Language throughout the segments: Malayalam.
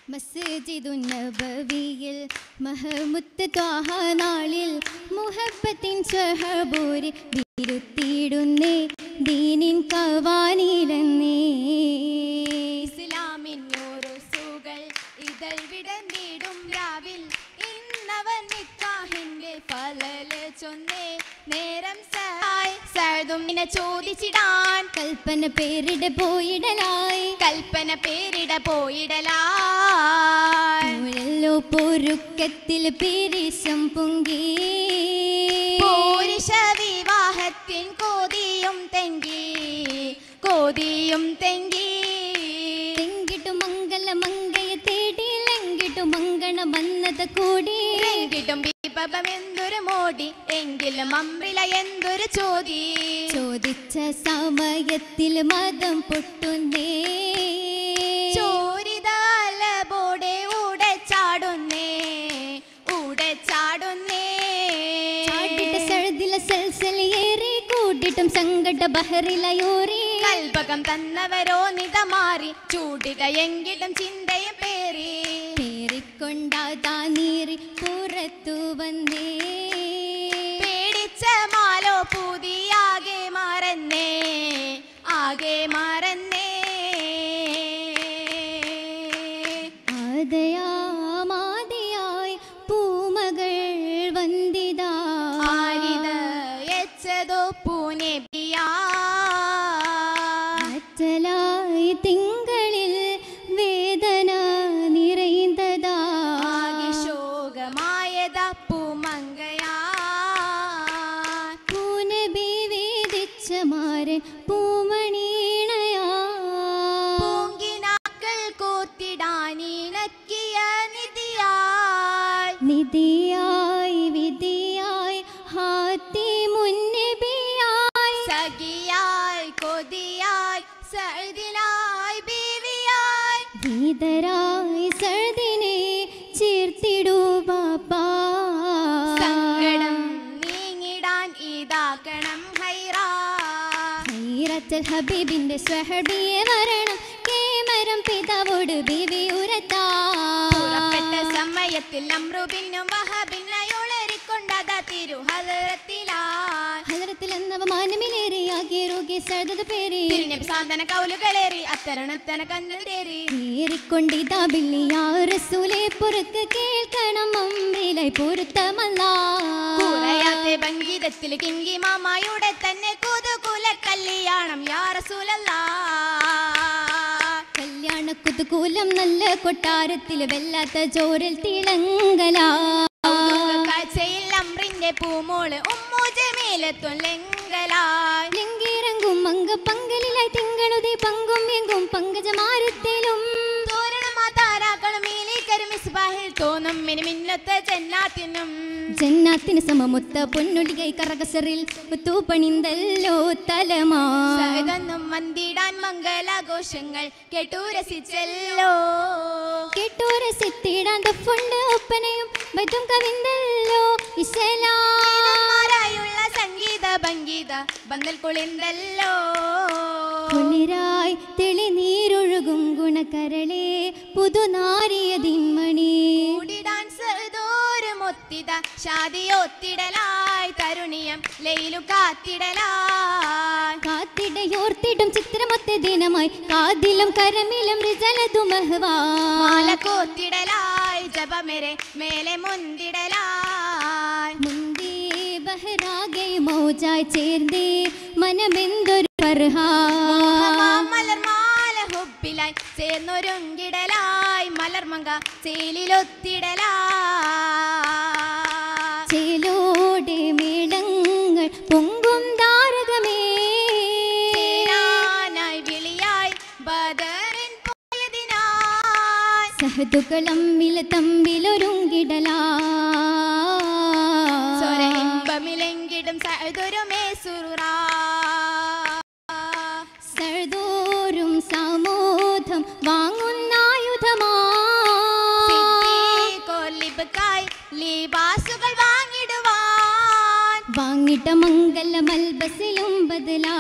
മസ്ജിദു നബവിയിൽ മഹമുത്ത് ത്വാഹ നാളിൽ മുഹബത്തിൻ സ്വഹബൂരി വിരുത്തിയിടുന്നേ ദീനിൻ കവാനിലെന്നേ ഇസ്ലാമിൻ നൂറുസുകൾ ഇതൾ വിടന്നിടും രാവിൽ ഇന്നവൻ നിക്കാഹിന്റെ ഫലല് ചൊന്നേ നേരം സഹായ് സഴുതും നിന്നെ ചോദിച്ചിടാൻ കൽപ്പന പേരിട പോയിടലായി കൽപ്പന പേരിട പോയിടലായി ല്ലോ പൊരുക്കത്തിൽ പേരിശം പൊങ്കി പോരിഷ വിവാഹത്തിൻ കോതിയും തെങ്കി കോതിയും തെങ്കി തെങ്കിട്ടു മംഗല മങ്കയെ തേടി ലങ്കിട്ടു മങ്കണ വന്നത് കൂടി എങ്കിലും വിഭവം എന്തൊരു മോടി എങ്കിലും അമ്രില എന്തൊരു ചോദി ചോദിച്ച സമയത്തിൽ മതം പൊട്ടുന്നേ ചോരിതാലബോടെ ഊടെ ചാടുന്നേ ഊടെ ചാടുന്നേ ചാടിട്ട് സഴുതില സൽസലേറി കൂട്ടിട്ടും സങ്കട ബഹറിലയോറി കൽപകം തന്നവരോ നിത മാറി ചൂടുക എങ്കിലും ചിന്തയും പേറി പേറിക്കൊണ്ടാതാ നീറി പുറത്തു വന്നേ പേടിച്ച മാലോ പുതിയാകെ മറന്നേ ആകെ മറന്നേ ആദയാമാദിയായി പൂമകൾ വന്ദിതാ ആരിത് എച്ചതോ പൂനെബിയാ അറ്റലായി തിങ്കളിൽ വേദന നിറൈന്തതാ ആകെ ശോകമായതാ പൂമങ്കയാ പൂനബി വേദിച്ച മാരൻ പൂമണീണയാ പൂങ്കിനാക്കൾ കൂത്തിടാനിണക്കിയ നിധിയായി നിധിയായി വിധിയായി ഹാത്തി മുന്നബിയായി സഖിയായി കൊതിയായി സഴുതിലായി ബീവിയായി ഭീതരായി സഴുതിനെ ചേർത്തിടൂ ബാപ്പാ സങ്കടം നീങ്ങിടാൻ ഇതാക്കണം ഹൈറാ ഹൈറത്തുൽ ഹബീബിന്റെ സ്വഹബിയെ വരണം കേമരം പിതാവോട് ബീവി ഉരത്താ പുറപ്പെട്ട സമയത്തിൽ അമ്രുബിനും വഹബിനയുളരിക്കൊണ്ടതാ തിരുഹലത്തിലായി ഹലറത്തിൽ എന്നവ മാനമിലേറിയാകെ രോഗി സഴുതത് പേരി തിരിഞ്ഞ സാധന കൗലുകളേറി അത്തരണത്തന കന്നൽ തേറി ഏറിക്കൊണ്ടിതാ ബില്ലിയാ റസൂലെ പുറത്ത് കേൾക്കണം അമ്പിലായി പൊരുത്തമല്ല കുറയാത്ത ഭംഗീതത്തിൽ കിങ്കി മാമായുടെ തന്നെ കുതുകുല കല്യാണം യാ റസൂലല്ലാ കല്യാണ കുതുകൂലം നല്ല കൊട്ടാരത്തിൽ വെല്ലാത്ത ചോരൽ തിളങ്കലാ കൗതുക കാഴ്ചയിൽ അമ്രിന്റെ പൂമോള് ഉമ്മു ജമീലത്തും ലെങ്കലായി ലിംഗിറങ്ങും മങ്ക പങ്കലിലായി തിങ്കളുതി പങ്കും എങ്കും പങ്കജമാരത്തിലും തോരണമാ താരാക്കളും മീലിക്കരും മിസ്ബാഹിൽ തോന്നും മിനിമിന്നത്തെ ജന്നാത്തിനും ജന്നാത്തിന് സമമുത്ത പൊന്നൊളികൈ കറകസറിൽ തൂപ്പണിന്തല്ലോ തലമാ സഹതെന്നും വന്തിടാൻ മംഗലാഘോഷങ്ങൾ കേട്ടു രസിച്ചല്ലോ കേട്ടോരസിത്തിടാൻ തൊഫുണ്ട് ഒപ്പനയും ബൈത്തും കവിന്തല്ലോ ഇശലാ മാരായുള്ള സംഗീത ഭംഗീത ബന്ധൽ കുളിന്തല്ലോ കുളിരായി തെളിനീരൊഴുകും ഗുണകരളേ പുതുനാരിയ ദിന്മണി കൂടിടാൻ സഹദോരും ഒത്തിത ഷാദിയൊത്തിടലായി തരുണിയം ലയിലു കാത്തിടലായി കാത്തിടയോർത്തിടും ചിത്രമൊത്ത ദിനമായി കാതിലും കരമിലും റിജലതു മഹവാ മാല കോത്തിടലായി ജപമെരെ മേലെ മുന്തിടലായി മുന്തി ബഹരാകെ മൗജായി ചേർന്നേ മനമെന്തൊരു പർഹാ മലർമാല ഹുബിലായി ചേർന്നൊരുങ്കിടലായി മലർമങ്ക ചേലിലൊത്തിടലായി ചേലോടെ മേളങ്ങൾ പൊങ്കും താരകമേ ചേരാനായി വിളിയായി ബദറിൻ പോയതിനായി സഹതുക്കളമ്മില തമ്മിലൊരുങ്കിടലാ സ്വരഹിംബമിലെങ്കിടും സഹദുരുമേ സുറുറാ സഴുതോറും സമോധം വാങ്ങുന്നായുധമാ കൊല്ലിബക്കായി ലിബാസുകൾ വാങ്ങിടുവാൻ വാങ്ങിട്ട മംഗല മൽബസിലും ബദലാ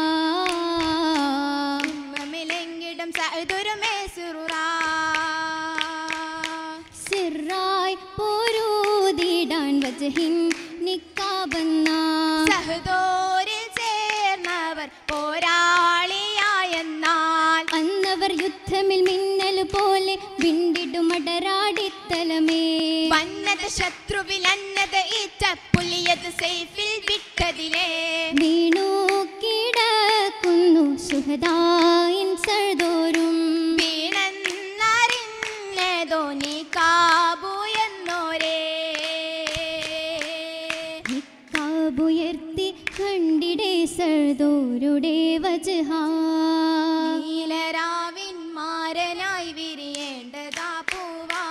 ഉമ്മമിലെങ്കിടും സഹദുരുമേ സുറുറാ വജഹിൻ നിക്കാബന്ന സഹദോരിൽ ചേർന്നവർ പോരാളിയായെന്നാൽ അന്നവർ യുദ്ധമിൽ മിന്നൽ പോലെ വിണ്ടിടുമടരാടിത്തലമേ വന്നത് ശത്രുവിൽ അന്നത് ഈറ്റ പുലിയത് സൈഫിൽ വിട്ടതിലേ വീണു കിടക്കുന്നു സുഹദായിൻ സർദോരും വീണെന്നറിഞ്ഞതോ നീ കാബു എന്നോരേ നിക്കാബുയർത്തി കണ്ടിടേ സർദോരുടെ വജഹാ നീലരാവിൻ മാരനായി വിരിയേണ്ടതാ പൂവാ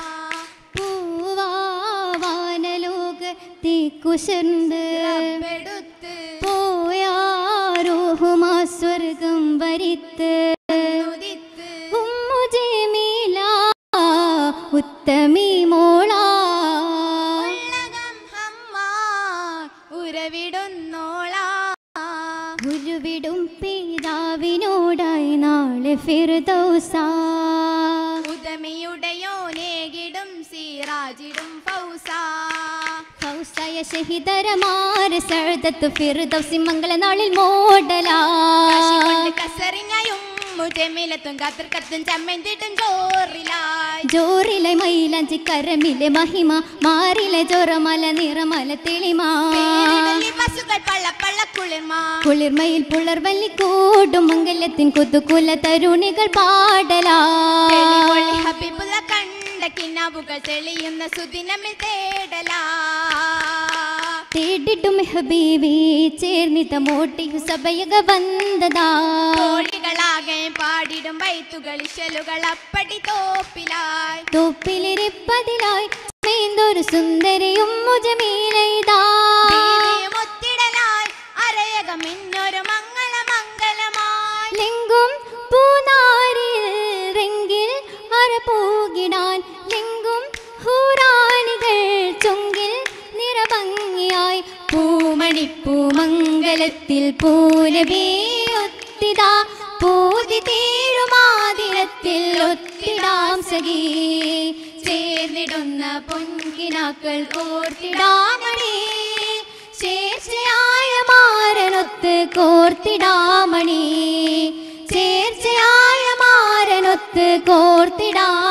പൂവാനലോകത്തെ കുശർന്ന് റബ്ബെടുത്ത് പോയാരോഹുമാ സ്വർഗം വരിത്ത് ഉദിത്ത് ഉമ്മു ജമീല ഉത്തമി മോളാ ഉള്ളകം ഹമ്മ ഉരവിടുന്നോളാ ഗുരുവിടും പിതാവിനോടായി നാളെ ഫിർദൗസാ ഉദമിയുടെയോ നേകിടും സീറാജിടും ഫൗസാ ഫൗസായ ഷഹിദരമാര സഴുതത്ത് ഫിർദൗസി മംഗളനാളിൽ മോഡലാ കാശി കൊണ്ട് കസറിങ്ങയും മുജമിലത്തും കത്തിർക്കത്തും ചമ്മന്തിട്ടും ചോറിലായി ജോറിലെ മൈലാഞ്ചി കരമിലെ മഹിമ മാറിലെ ജോറമല നിറമല തെളിമാ പേരിടലി പശുക്കൾ പള്ള പള്ള കുളിർമാ കുളിർമയിൽ പുലർവല്ലി കൂടും മംഗല്യത്തിൻ കുതുകുല തരുണികൾ പാടലാ തെളിവൊളി ഹബീബുള്ള കണ്ട കിനാവുകൾ തെളിയുന്ന സുദിനമിൽ തേടലാ തേടിടും ഹബീബി ചേർന്നിത മോട്ടി സഭയക വന്നതാ കോഴികളാകെ പാടിടും വൈത്തുകൾ ഇശലുകൾ അപ്പടി തോപ്പിലായി തോപ്പിലിരിപ്പതിലായി ചമയുന്നൊരു സുന്ദരിയും മുജമീലൈതാ ബീവിയും ഒത്തിടലായി അരയകം ഇന്നൊരു മംഗള മംഗളമായി ലിംഗും പൂനാരിൽ റിങ്കിൽ അറപൂകിടാൻ ലിംഗും ഹൂറാണികൾ ചുങ്കിൽ നിറഭംഗിയായി പൂമണിപ്പൂമംഗലത്തിൽ പൂനബി ഒത്തിതാ പൂതി തീരുമാതിരത്തിൽ ഒത്തിടാം സഖി ചേർന്നിടുന്ന പൊൻകിനാക്കൾ കോർത്തിടാമണി ചേർച്ചയായ മാരനൊത്ത് കോർത്തിടാമണി ചേർച്ചയായ മാരനൊത്ത് കോർത്തിടാ